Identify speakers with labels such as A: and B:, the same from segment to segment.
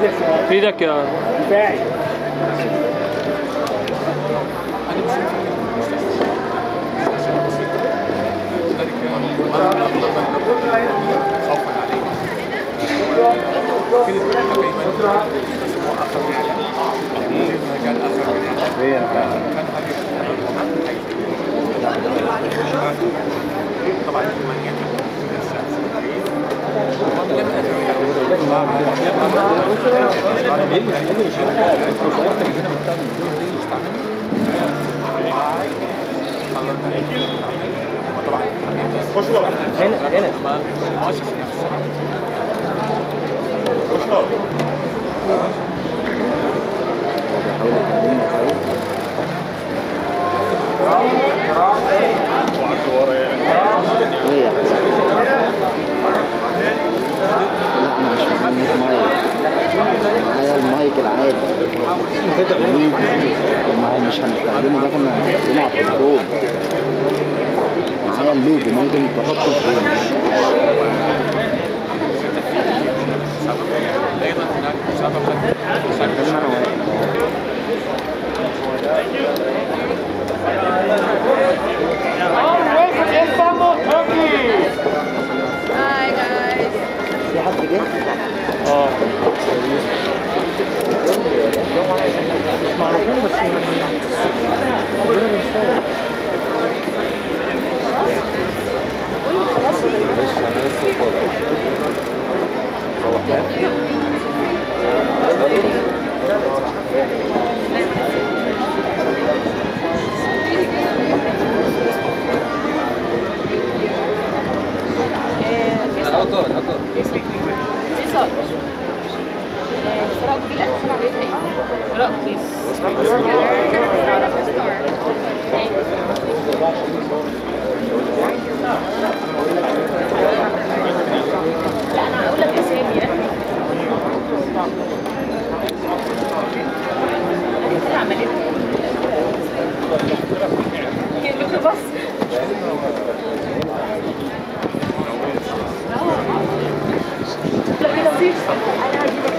A: في ايدك يا
B: دفاعي هنا هنا
C: ايه يا حسن لا انا مش محمد مايك معايا المايك العادي ما هو مش هنستخدمه ده كنا هنستخدمه على التليفون معايا اللوب ممكن تحطه فين بتكلم انا واقف
D: Hi guys.
C: في حد جه؟
A: اه
D: لا انا هقول لك اسامي عملت بس لا كده مفيش انا هجيبك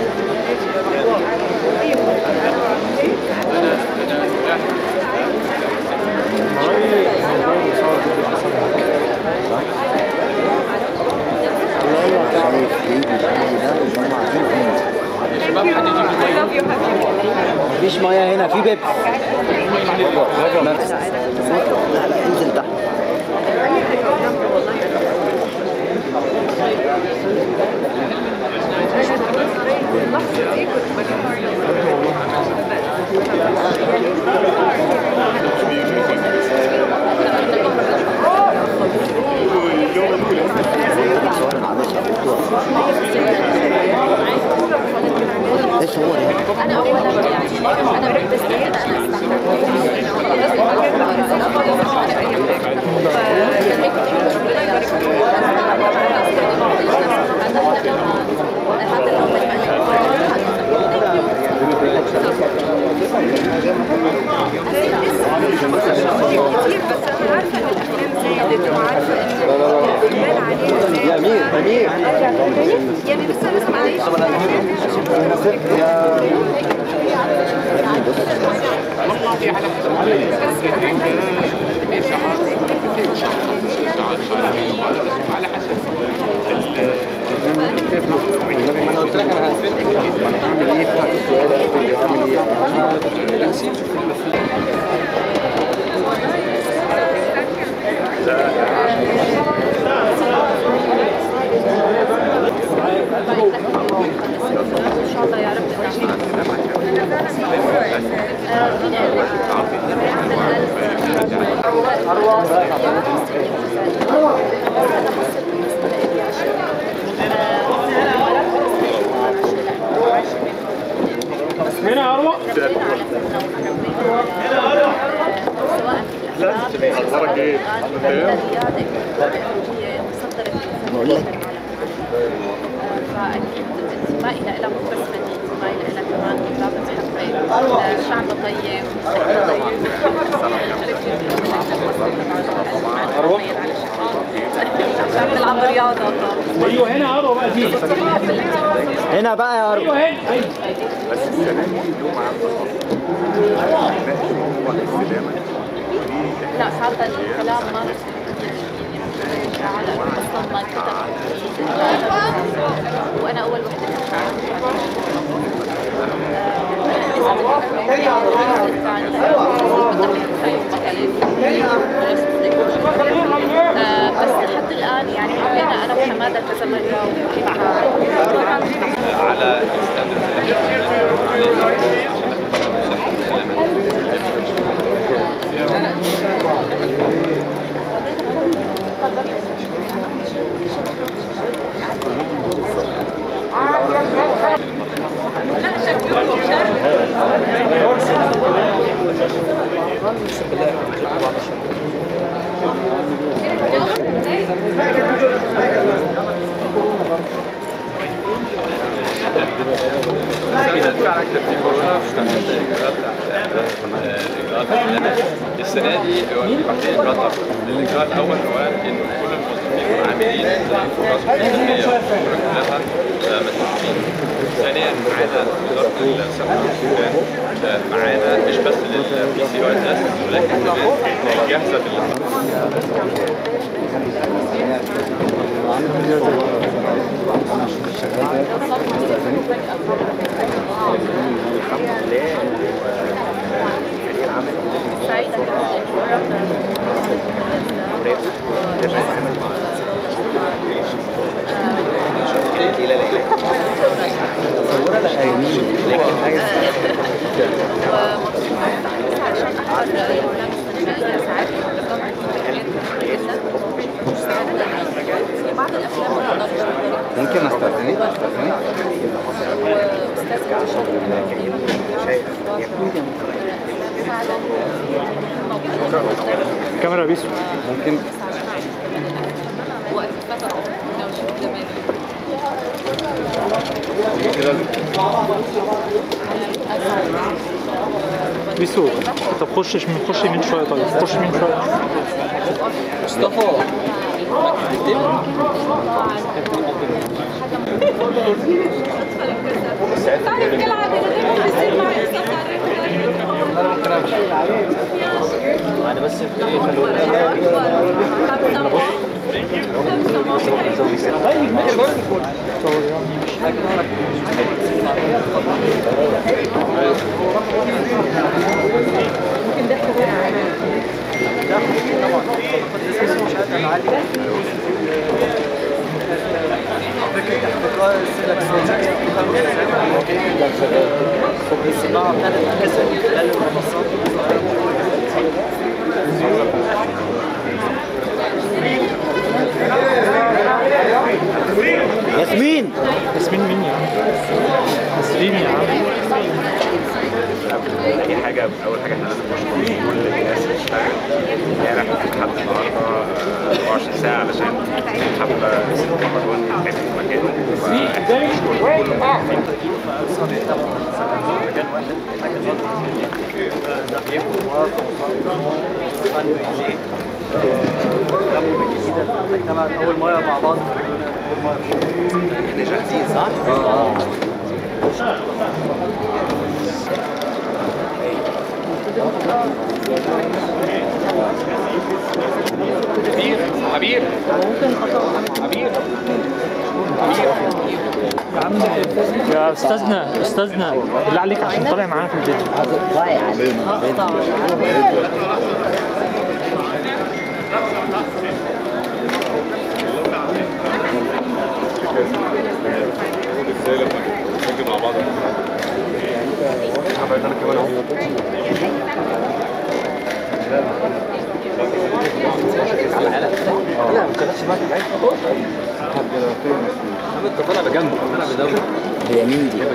C: شايف ايدي شايف ده وهم عارفين هنا مفيش ميه هنا في بيبس لا لا انزل تحت ايش هو ده؟
D: انا اولا يعني انا بحب السيدة انا
C: يا امير امير
D: يعني بس انا سمعت
C: هعمل ايه بتاعت السؤال هعمل ايه؟
D: ان شاء الله يا رب
A: هنا يا اروى
C: بقول لك
D: فاكيد ما إلها إلا مش بس فنانين ما إلها إلا كمان لازم تحقق شعب طيب
A: أروى
D: على الشباب عشان تلعب رياضه
A: ايوه هنا عروه بقى دي
C: هنا بقى يا
A: ايوه
C: رب
A: هنا ايوه
D: لا حتى الكلام ما على اصلا ما كتب وانا اول وحده آه، بس لحد الان يعني حبينا انا وحماده كذا مره
B: على فعلا كان في كورونا فكانت الاجراءات الاجراءات السنه دي هو في بعدين اجراءات اكتر الاجراء الاول هو ان كل الموظفين والعاملين زي فرص التنميه والشركات كلها مسؤولين ثانيا معانا وزاره الصحه والسكان معانا مش بس للبي سي او اس ولكن كمان جاهزه لل
D: سعيده بعض الافلام ما نقدرش
C: ممكن استاذنك استاذنك
A: كاميرا بيسو
C: ممكن
D: وقت فترة لو شفت زمان
A: بيسو طب خشش من خش من شويه طيب خش من شويه
C: مصطفى
D: تعرف كالعادة لما بيصير معي سفر
C: انا بس في ياسمين
A: ياسمين مين يا عم ياسمين يا عم
B: اي حاجه اول حاجه احنا لازم نشكر كل الناس اللي اشتغلت امبارح لحد النهارده آه، 24 ساعه علشان الحفله نمبر 1 تتعمل في مكان فاحنا بنشكر كل الموظفين
C: اول مره مع بعض احنا جاهزين صح؟ اه
B: حبيب حبيب حبيب
A: يا استاذنا استاذنا بالله عليك عشان طالع معانا في الفيديو
C: هتطلعي علينا
B: ازاي لما نيجي مع بعض عملت انا كمان اهو
C: لا ما كانتش معاك بعيد طب انا بجنبه انا بدوله هي مين دي؟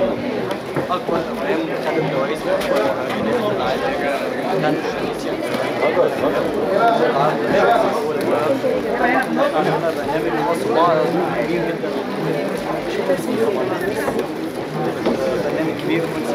C: اكبر افلام خدت جوائز في العالم كان
E: برنامج كبير كنت